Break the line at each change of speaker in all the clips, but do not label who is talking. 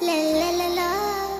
لا لا لا لا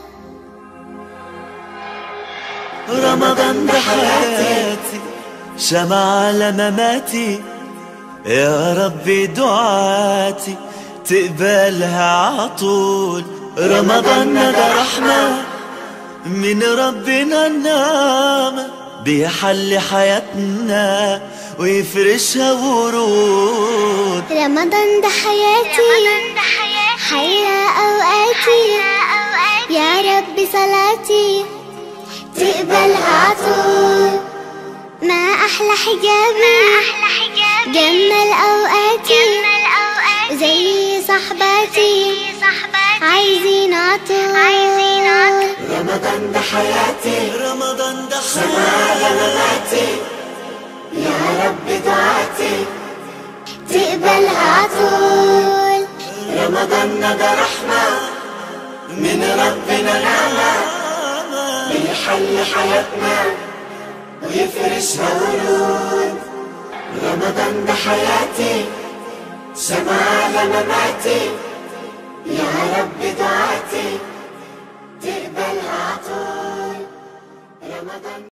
رمضان ده حياتي شمع على مماتي يا ربي دعاتي تقبلها عطول رمضان ده رحمة من ربنا النعمة بيحل حياتنا ويفرشها ورود
رمضان ده حياتي حيا أوقاتي يا رب صلاتي تقبلها عطول ما أحلى حجابي جمل أوقاتي زي صحباتي عايزين عطول
رمضان ده حياتي
رمضان ده
على مماتي يا رب دعاتي
تقبلها عطول
رمضان ده رحمة من ربنا نعمة بيحل حياتنا ويفرشها ورود رمضان ده حياتي سما على مماتي يا رب دعاتي تقبلها عطول رمضان